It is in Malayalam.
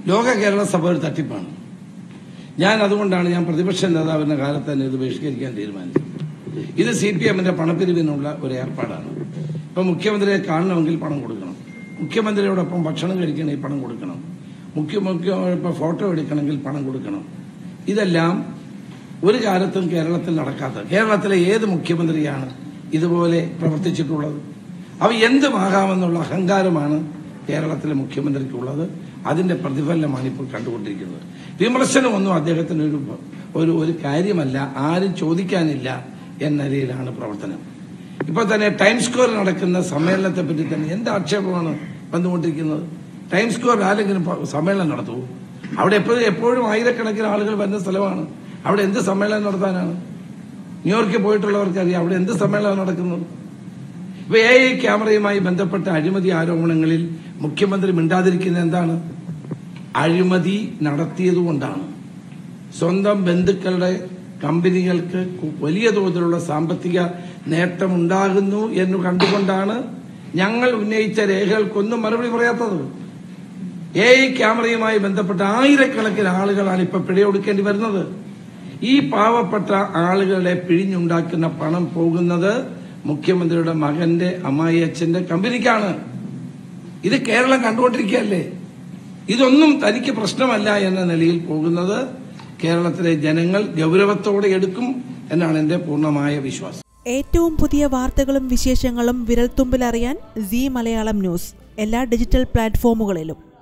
ലോക കേരള സഭ ഒരു തട്ടിപ്പാണ് ഞാൻ അതുകൊണ്ടാണ് ഞാൻ പ്രതിപക്ഷ നേതാവിന്റെ കാലത്ത് തന്നെ ഇത് ബഹിഷ്കരിക്കാൻ തീരുമാനിച്ചത് ഇത് സി പി എമ്മിന്റെ പണപ്പിരിവിനുള്ള ഒരു ഏർപ്പാടാണ് ഇപ്പൊ മുഖ്യമന്ത്രിയെ കാണണമെങ്കിൽ പണം കൊടുക്കണം മുഖ്യമന്ത്രിയോടൊപ്പം ഭക്ഷണം കഴിക്കണമെങ്കിൽ പണം കൊടുക്കണം മുഖ്യ മുഖ്യ ഇപ്പൊ ഫോട്ടോ എടുക്കണമെങ്കിൽ പണം കൊടുക്കണം ഇതെല്ലാം ഒരു കാലത്തും കേരളത്തിൽ നടക്കാത്ത കേരളത്തിലെ ഏത് മുഖ്യമന്ത്രിയാണ് ഇതുപോലെ പ്രവർത്തിച്ചിട്ടുള്ളത് അവ എന്തുമാകാമെന്നുള്ള അഹങ്കാരമാണ് കേരളത്തിലെ മുഖ്യമന്ത്രിക്കുള്ളത് അതിന്റെ പ്രതിഫലനമാണ് ഇപ്പോൾ കണ്ടുകൊണ്ടിരിക്കുന്നത് വിമർശനമൊന്നും അദ്ദേഹത്തിന് ഒരു ഒരു ഒരു കാര്യമല്ല ആരും ചോദിക്കാനില്ല എന്ന നിലയിലാണ് പ്രവർത്തനം ഇപ്പൊ തന്നെ ടൈം സ്ക്വയർ നടക്കുന്ന സമ്മേളനത്തെ പറ്റി തന്നെ എന്ത് ആക്ഷേപമാണ് വന്നുകൊണ്ടിരിക്കുന്നത് ടൈം സ്ക്വയർ ആരെങ്കിലും പ- സമ്മേളനം നടത്തുമോ അവിടെ എപ്പോഴും എപ്പോഴും ആയിരക്കണക്കിന് ആളുകൾ വരുന്ന സ്ഥലമാണ് അവിടെ എന്ത് സമ്മേളനം നടത്താനാണ് ന്യൂയോർക്കിൽ പോയിട്ടുള്ളവർക്ക് അറിയാം അവിടെ എന്ത് സമ്മേളനം നടക്കുന്നത് ഇപ്പൊ എ ഐ ക്യാമറയുമായി ബന്ധപ്പെട്ട അഴിമതി ആരോപണങ്ങളിൽ മുഖ്യമന്ത്രി മിണ്ടാതിരിക്കുന്നത് എന്താണ് അഴിമതി നടത്തിയതുകൊണ്ടാണ് സ്വന്തം ബന്ധുക്കളുടെ കമ്പനികൾക്ക് കു- വലിയ തോതിലുള്ള സാമ്പത്തിക നേട്ടമുണ്ടാകുന്നു എന്ന് കണ്ടുകൊണ്ടാണ് ഞങ്ങൾ ഉന്നയിച്ച രേഖകൾക്കൊന്നും മറുപടി പറയാത്തത് എ ഐ ക്യാമറയുമായി ബന്ധപ്പെട്ട ആയിരക്കണക്കിന് ആളുകളാണ് ഇപ്പൊ പിഴയൊടുക്കേണ്ടി വരുന്നത് ഈ പാവപ്പെട്ട ആളുകളെ പിഴിഞ്ഞുണ്ടാക്കുന്ന പണം പോകുന്നത് മുഖ്യമന്ത്രിയുടെ മകന്റെ അമ്മായി അച്ഛന്റെ കമ്പനിക്കാണ് ഇത് കേരളം കണ്ടുകൊണ്ടിരിക്കുകയല്ലേ ഇതൊന്നും തനിക്ക് പ്രശ്നമല്ല എന്ന നിലയിൽ പോകുന്നത് കേരളത്തിലെ ജനങ്ങൾ ഗൗരവത്തോടെ എടുക്കും എന്നാണ് എന്റെ പൂർണ്ണമായ വിശ്വാസം ഏറ്റവും പുതിയ വാർത്തകളും വിശേഷങ്ങളും വിരൽത്തുമ്പിലറിയാൻ സി മലയാളം ന്യൂസ് എല്ലാ ഡിജിറ്റൽ പ്ലാറ്റ്ഫോമുകളിലും